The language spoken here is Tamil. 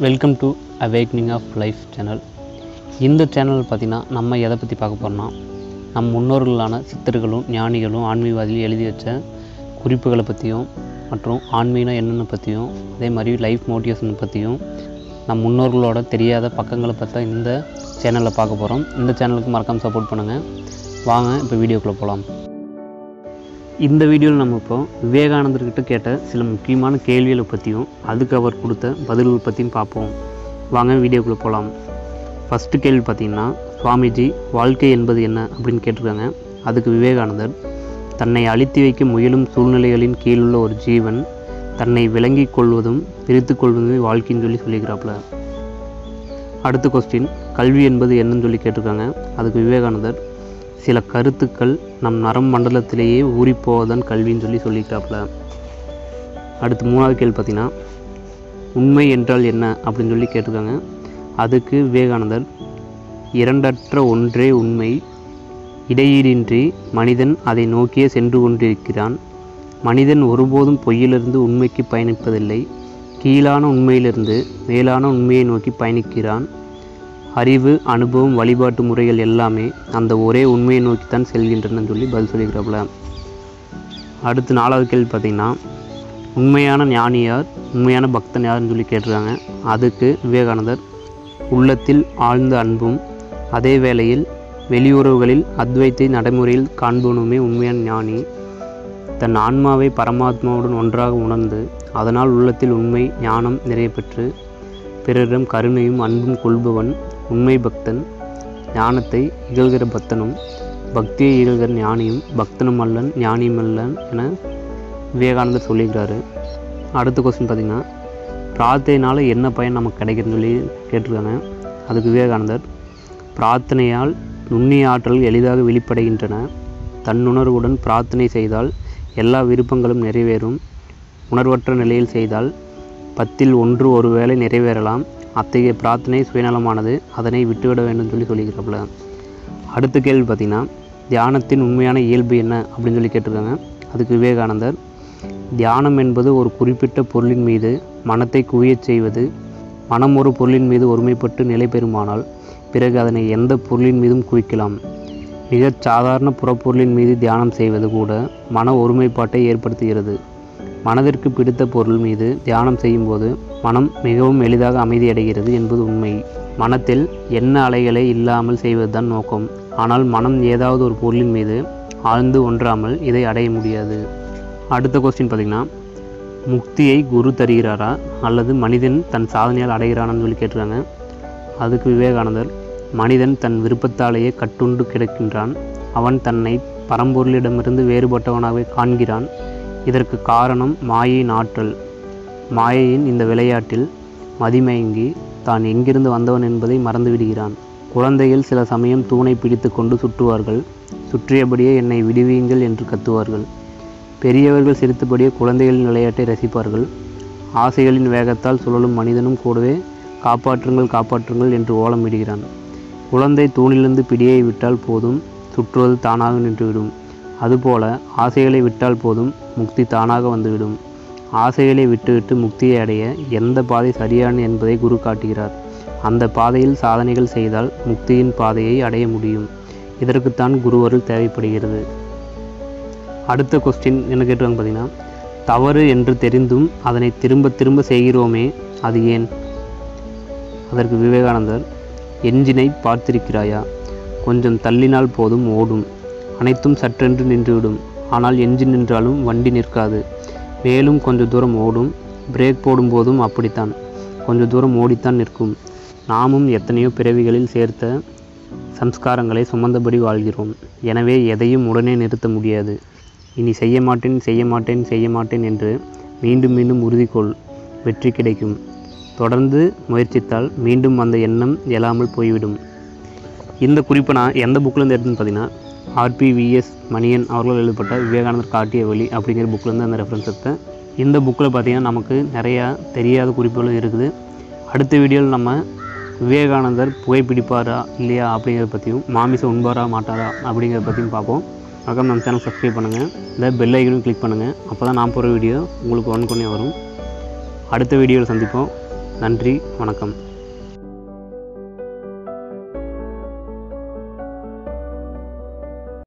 welcome to awakening of life channel இந்த சேனல் பார்த்திங்கன்னா நம்ம எதை பற்றி பார்க்க போகிறோம்னா நம் முன்னோர்களான சித்தர்களும் ஞானிகளும் ஆன்மீகவாதிகளும் எழுதி வச்ச குறிப்புகளை பற்றியும் மற்றும் ஆன்மீகம் என்னென்ன பற்றியும் அதே மாதிரி லைஃப் மோட்டிவேஷன் பற்றியும் நம் முன்னோர்களோட தெரியாத பக்கங்களை பற்றி இந்த சேனலில் பார்க்க போகிறோம் இந்த சேனலுக்கு மறக்காமல் சப்போர்ட் பண்ணுங்கள் வாங்க இப்போ வீடியோக்குள்ளே போகலாம் இந்த வீடியோவில் நம்ம இப்போ விவேகானந்தர்கிட்ட கேட்ட சில முக்கியமான கேள்விகளை பற்றியும் அதுக்கு அவர் கொடுத்த பதில்கள் பற்றியும் பார்ப்போம் வாங்க வீடியோக்குள்ளே போகலாம் ஃபஸ்ட்டு கேள்வி பார்த்தீங்கன்னா சுவாமிஜி வாழ்க்கை என்பது என்ன அப்படின்னு கேட்டிருக்காங்க அதுக்கு விவேகானந்தர் தன்னை அழித்து வைக்க முயலும் சூழ்நிலைகளின் கீழுள்ள ஒரு ஜீவன் தன்னை விளங்கிக் கொள்வதும் பிரித்து கொள்வதுமே வாழ்க்கைன்னு சொல்லி சொல்லிக்கிறாப்புல அடுத்த கொஸ்டின் கல்வி என்பது என்னன்னு சொல்லி கேட்டிருக்காங்க அதுக்கு விவேகானந்தர் சில கருத்துக்கள் நம் நரம் மண்டலத்திலேயே ஊறிப்போவதன் கல்வின்னு சொல்லி சொல்லிக்கிறாப்புல அடுத்து மூணாவது கேள்வி பார்த்தீங்கன்னா உண்மை என்றால் என்ன அப்படின்னு சொல்லி கேட்டிருக்காங்க அதுக்கு விவேகானந்தர் இரண்டற்ற ஒன்றே உண்மை இடையீடின்றி மனிதன் அதை நோக்கியே சென்று கொண்டிருக்கிறான் மனிதன் ஒருபோதும் பொய்யிலிருந்து உண்மைக்கு பயணிப்பதில்லை கீழான உண்மையிலிருந்து மேலான உண்மையை நோக்கி பயணிக்கிறான் அறிவு அனுபவம் வழிபாட்டு முறைகள் எல்லாமே அந்த ஒரே உண்மையை நோக்கித்தான் செல்கின்றன சொல்லி பதில் சொல்லிக்கிறாப்புல அடுத்து நாலாவது கேள்வி பார்த்தீங்கன்னா உண்மையான ஞானியார் உண்மையான பக்தன் யாருன்னு சொல்லி கேட்டிருக்காங்க அதுக்கு விவேகானந்தர் உள்ளத்தில் ஆழ்ந்த அன்பும் அதே வேளையில் வெளியுறவுகளில் அத்வைத்தை நடைமுறையில் காண்பவனுமே உண்மையான ஞானி தன் ஆன்மாவை பரமாத்மாவுடன் ஒன்றாக உணர்ந்து அதனால் உள்ளத்தில் உண்மை ஞானம் நிறைய பெற்று பிறரிடம் கருணையும் அன்பும் கொள்பவன் உண்மை பக்தன் ஞானத்தை இகழ்கிற பக்தனும் பக்தியை இகழ்கிற ஞானியும் பக்தனும் அல்லன் ஞானியும் அல்லன் என விவேகானந்தர் சொல்லியிருக்காரு அடுத்த கொஸ்டின் பார்த்திங்கன்னா பிரார்த்தனையினால் என்ன பயன் நமக்கு கிடைக்குதுன்னு சொல்லி கேட்டிருக்காங்க அதுக்கு விவேகானந்தர் பிரார்த்தனையால் நுண்ணிய ஆற்றல்கள் எளிதாக வெளிப்படுகின்றன தன்னுணர்வுடன் பிரார்த்தனை செய்தால் எல்லா விருப்பங்களும் நிறைவேறும் உணர்வற்ற நிலையில் செய்தால் பத்தில் ஒன்று ஒருவேளை நிறைவேறலாம் அத்தகைய பிரார்த்தனை சுயநலமானது அதனை விட்டுவிட வேண்டும் சொல்லி சொல்லிக்கிறாப்புல அடுத்த கேள்வி பார்த்திங்கன்னா தியானத்தின் உண்மையான இயல்பு என்ன அப்படின்னு சொல்லி கேட்டிருக்காங்க அதுக்கு விவேகானந்தர் தியானம் என்பது ஒரு குறிப்பிட்ட பொருளின் மீது மனத்தை குவியச் செய்வது மனம் ஒரு பொருளின் மீது ஒருமைப்பட்டு நிலை பெறுமானால் பிறகு அதனை எந்த பொருளின் மீதும் குவிக்கலாம் மிகச் சாதாரண புறப்பொருளின் மீது தியானம் செய்வது கூட மன ஒருமைப்பாட்டை ஏற்படுத்துகிறது மனதிற்கு பிடித்த பொருள் மீது தியானம் செய்யும்போது மனம் மிகவும் எளிதாக அமைதியடைகிறது என்பது உண்மை மனத்தில் என்ன அலைகளை இல்லாமல் செய்வதுதான் நோக்கம் ஆனால் மனம் ஏதாவது ஒரு பொருளின் மீது ஆழ்ந்து ஒன்றாமல் இதை அடைய முடியாது அடுத்த கொஸ்டின் பார்த்திங்கன்னா முக்தியை குரு தருகிறாரா அல்லது மனிதன் தன் சாதனையால் அடைகிறானான்னு சொல்லி கேட்டிருக்காங்க அதுக்கு விவேகானந்தர் மனிதன் தன் விருப்பத்தாலேயே கட்டுண்டு கிடக்கின்றான் அவன் தன்னை பரம்பொருளிடமிருந்து வேறுபட்டவனாகவே காண்கிறான் இதற்கு காரணம் மாயையின் ஆற்றல் மாயையின் இந்த விளையாட்டில் மதிமயங்கி தான் எங்கிருந்து வந்தவன் என்பதை மறந்துவிடுகிறான் குழந்தைகள் சில சமயம் தூணை பிடித்து கொண்டு சுற்றுவார்கள் சுற்றியபடியே என்னை விடுவீங்கள் என்று கத்துவார்கள் பெரியவர்கள் சிரித்தபடியே குழந்தைகளின் விளையாட்டை ரசிப்பார்கள் ஆசைகளின் வேகத்தால் சுழலும் மனிதனும் கூடவே காப்பாற்றுங்கள் காப்பாற்றுங்கள் என்று ஓலமிடுகிறான் குழந்தை தூணிலிருந்து பிடியை விட்டால் போதும் சுற்றுவது தானாக நின்றுவிடும் அதுபோல ஆசைகளை விட்டால் போதும் முக்தி தானாக வந்துவிடும் ஆசைகளை விட்டுவிட்டு முக்தியை அடைய எந்த பாதை சரியான என்பதை குரு காட்டுகிறார் அந்த பாதையில் சாதனைகள் செய்தால் முக்தியின் பாதையை அடைய முடியும் இதற்குத்தான் குருவருள் தேவைப்படுகிறது அடுத்த கொஸ்டின் என்ன கேட்டுவாங்க பார்த்தீங்கன்னா தவறு என்று தெரிந்தும் அதனை திரும்ப திரும்ப செய்கிறோமே அது ஏன் அதற்கு விவேகானந்தர் என்ஜினை பார்த்திருக்கிறாயா கொஞ்சம் தள்ளினால் போதும் ஓடும் அனைத்தும் சற்றென்று நின்றுவிடும் ஆனால் என்ஜின் நின்றாலும் வண்டி நிற்காது மேலும் கொஞ்சம் தூரம் ஓடும் பிரேக் போடும்போதும் அப்படித்தான் கொஞ்சம் தூரம் ஓடித்தான் நிற்கும் நாமும் எத்தனையோ பிறவிகளில் சேர்த்த சம்ஸ்காரங்களை சுமந்தபடி வாழ்கிறோம் எனவே எதையும் உடனே நிறுத்த முடியாது இனி செய்ய மாட்டேன் செய்ய மாட்டேன் செய்ய மாட்டேன் என்று மீண்டும் மீண்டும் உறுதிக்கொள் வெற்றி கிடைக்கும் தொடர்ந்து முயற்சித்தால் மீண்டும் அந்த எண்ணம் எழாமல் போய்விடும் இந்த குறிப்பை நான் எந்த புக்கிலேருந்து எடுத்துன்னு பார்த்தீங்கன்னா ஆர்பிவிஎஸ் மணியன் அவர்கள் எழுதப்பட்ட விவேகானந்தர் காட்டிய வழி அப்படிங்கிற புக்கிலேருந்து அந்த ரெஃபரன்ஸ் எடுத்தேன் இந்த புக்கில் பார்த்தீங்கன்னா நமக்கு நிறையா தெரியாத குறிப்புகளும் இருக்குது அடுத்த வீடியோவில் நம்ம விவேகானந்தர் புகைப்பிடிப்பாரா இல்லையா அப்படிங்கிறத பற்றியும் மாமிசம் உண்பாரா மாட்டாரா அப்படிங்கிறத பற்றியும் பார்ப்போம் மறக்காம நம்ம சேனல் சப்ஸ்கிரைப் பண்ணுங்கள் இந்த பெல் ஐக்கனும் கிளிக் பண்ணுங்கள் அப்போ தான் நான் போகிற வீடியோ உங்களுக்கு ஒன் கொண்டே வரும் அடுத்த வீடியோவில் சந்திப்போம் நன்றி வணக்கம்